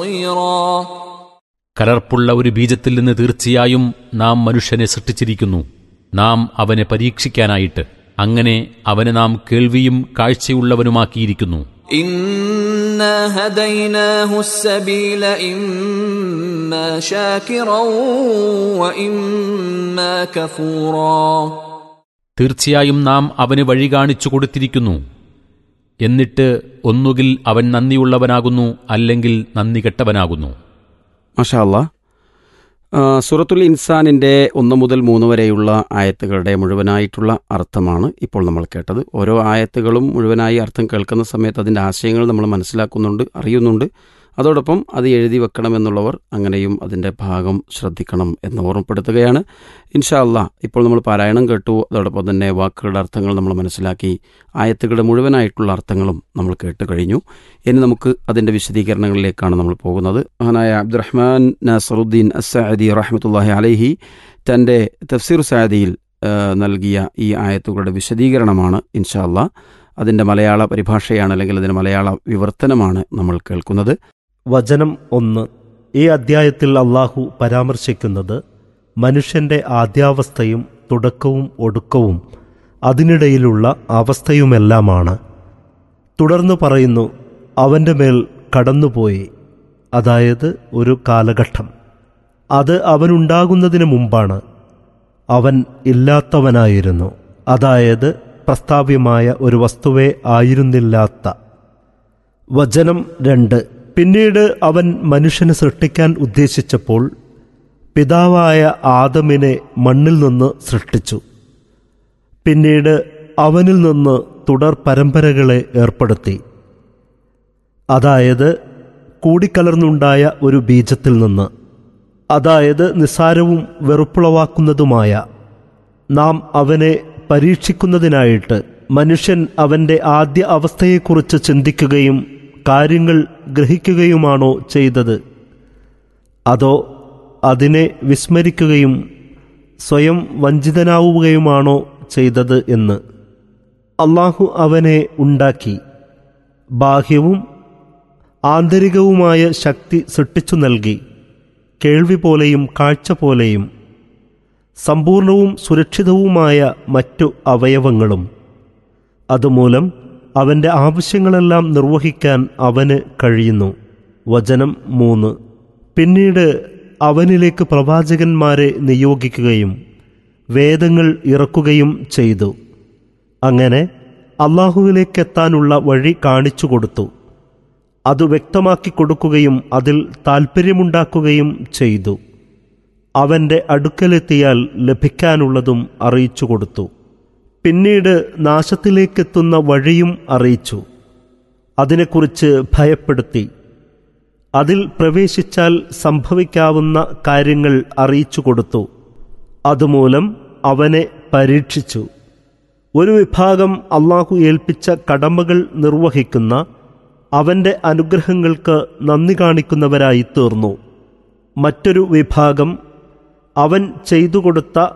بصيرا കലർപ്പുള്ള ഒരു ബീജത്തിൽ നിന്ന് തീർച്ചയായും നാം മനുഷ്യനെ സൃഷ്ടിച്ചിരിക്കുന്നു നാം അവനെ പരീക്ഷിക്കാനായിട്ട് അങ്ങനെ അവനെ നാം കേൾവിയും കാഴ്ചയുള്ളവനുമാക്കിയിരിക്കുന്നു إنا هديناه السبيل إما شاكرا وإما كفورا തീർച്ചയായും നാം അവന് വഴി കാണിച്ചു കൊടുത്തിരിക്കുന്നു എന്നിട്ട് ഒന്നുകിൽ അവൻ നന്ദിയുള്ളവനാകുന്നു അല്ലെങ്കിൽ നന്ദി കെട്ടവനാകുന്നു മഷാല്ല സൂറത്തുൽ ഇൻസാനിൻ്റെ ഒന്ന് മുതൽ മൂന്ന് വരെയുള്ള ആയത്തുകളുടെ മുഴുവനായിട്ടുള്ള അർത്ഥമാണ് ഇപ്പോൾ നമ്മൾ കേട്ടത് ഓരോ ആയത്തുകളും മുഴുവനായി അർത്ഥം കേൾക്കുന്ന സമയത്ത് അതിൻ്റെ ആശയങ്ങൾ നമ്മൾ മനസ്സിലാക്കുന്നുണ്ട് അറിയുന്നുണ്ട് അതോടൊപ്പം അത് എഴുതി വെക്കണമെന്നുള്ളവർ അങ്ങനെയും അതിൻ്റെ ഭാഗം ശ്രദ്ധിക്കണം എന്ന് ഓർമ്മപ്പെടുത്തുകയാണ് ഇൻഷാ അല്ലാ ഇപ്പോൾ നമ്മൾ പാരായണം കേട്ടു അതോടൊപ്പം തന്നെ വാക്കുകളുടെ അർത്ഥങ്ങൾ നമ്മൾ മനസ്സിലാക്കി ആയത്തുകളുടെ മുഴുവനായിട്ടുള്ള അർത്ഥങ്ങളും നമ്മൾ കേട്ട് കഴിഞ്ഞു ഇനി നമുക്ക് അതിൻ്റെ വിശദീകരണങ്ങളിലേക്കാണ് നമ്മൾ പോകുന്നത് മഹാനായ അബ്ദുറഹ്മാൻ നാസറുദ്ദീൻ അസാദി റഹ്മത്തുല്ലാഹി അലൈഹി തൻ്റെ തഫ്സീർ സാദിയിൽ നൽകിയ ഈ ആയത്തുകളുടെ വിശദീകരണമാണ് ഇൻഷാ അല്ലാ അതിൻ്റെ മലയാള പരിഭാഷയാണ് അല്ലെങ്കിൽ അതിൻ്റെ മലയാള വിവർത്തനമാണ് നമ്മൾ കേൾക്കുന്നത് വചനം ഒന്ന് ഈ അദ്ധ്യായത്തിൽ അള്ളാഹു പരാമർശിക്കുന്നത് മനുഷ്യന്റെ ആദ്യാവസ്ഥയും തുടക്കവും ഒടുക്കവും അതിനിടയിലുള്ള അവസ്ഥയുമെല്ലാമാണ് തുടർന്ന് പറയുന്നു അവൻ്റെ മേൽ കടന്നുപോയി അതായത് ഒരു കാലഘട്ടം അത് അവനുണ്ടാകുന്നതിന് മുമ്പാണ് അവൻ ഇല്ലാത്തവനായിരുന്നു അതായത് പ്രസ്താവ്യമായ ഒരു വസ്തുവേ ആയിരുന്നില്ലാത്ത വചനം രണ്ട് പിന്നീട് അവൻ മനുഷ്യനെ സൃഷ്ടിക്കാൻ ഉദ്ദേശിച്ചപ്പോൾ പിതാവായ ആദമിനെ മണ്ണിൽ നിന്ന് സൃഷ്ടിച്ചു പിന്നീട് അവനിൽ നിന്ന് തുടർ പരമ്പരകളെ ഏർപ്പെടുത്തി അതായത് കൂടിക്കലർന്നുണ്ടായ ഒരു ബീജത്തിൽ നിന്ന് അതായത് നിസ്സാരവും വെറുപ്പുളവാക്കുന്നതുമായ നാം അവനെ പരീക്ഷിക്കുന്നതിനായിട്ട് മനുഷ്യൻ അവൻ്റെ ആദ്യ അവസ്ഥയെക്കുറിച്ച് ചിന്തിക്കുകയും കാര്യങ്ങൾ ഗ്രഹിക്കുകയുമാണോ ചെയ്തത് അതോ അതിനെ വിസ്മരിക്കുകയും സ്വയം വഞ്ചിതനാവുകയുമാണോ ചെയ്തത് എന്ന് അള്ളാഹു അവനെ ഉണ്ടാക്കി ബാഹ്യവും ആന്തരികവുമായ ശക്തി സൃഷ്ടിച്ചു നൽകി കേൾവി പോലെയും കാഴ്ച പോലെയും സമ്പൂർണവും സുരക്ഷിതവുമായ മറ്റു അവയവങ്ങളും അതുമൂലം അവൻ്റെ ആവശ്യങ്ങളെല്ലാം നിർവഹിക്കാൻ അവന് കഴിയുന്നു വചനം മൂന്ന് പിന്നീട് അവനിലേക്ക് പ്രവാചകന്മാരെ നിയോഗിക്കുകയും വേദങ്ങൾ ഇറക്കുകയും ചെയ്തു അങ്ങനെ അള്ളാഹുവിലേക്കെത്താനുള്ള വഴി കാണിച്ചു കൊടുത്തു അത് വ്യക്തമാക്കി കൊടുക്കുകയും അതിൽ താൽപ്പര്യമുണ്ടാക്കുകയും ചെയ്തു അവൻ്റെ അടുക്കലെത്തിയാൽ ലഭിക്കാനുള്ളതും അറിയിച്ചു കൊടുത്തു പിന്നീട് നാശത്തിലേക്കെത്തുന്ന വഴിയും അറിയിച്ചു അതിനെക്കുറിച്ച് ഭയപ്പെടുത്തി അതിൽ പ്രവേശിച്ചാൽ സംഭവിക്കാവുന്ന കാര്യങ്ങൾ അറിയിച്ചു കൊടുത്തു അതുമൂലം അവനെ പരീക്ഷിച്ചു ഒരു വിഭാഗം അള്ളാഹു ഏൽപ്പിച്ച കടമകൾ നിർവഹിക്കുന്ന അവൻ്റെ അനുഗ്രഹങ്ങൾക്ക് നന്ദി കാണിക്കുന്നവരായി തീർന്നു മറ്റൊരു വിഭാഗം അവൻ ചെയ്തു കൊടുത്ത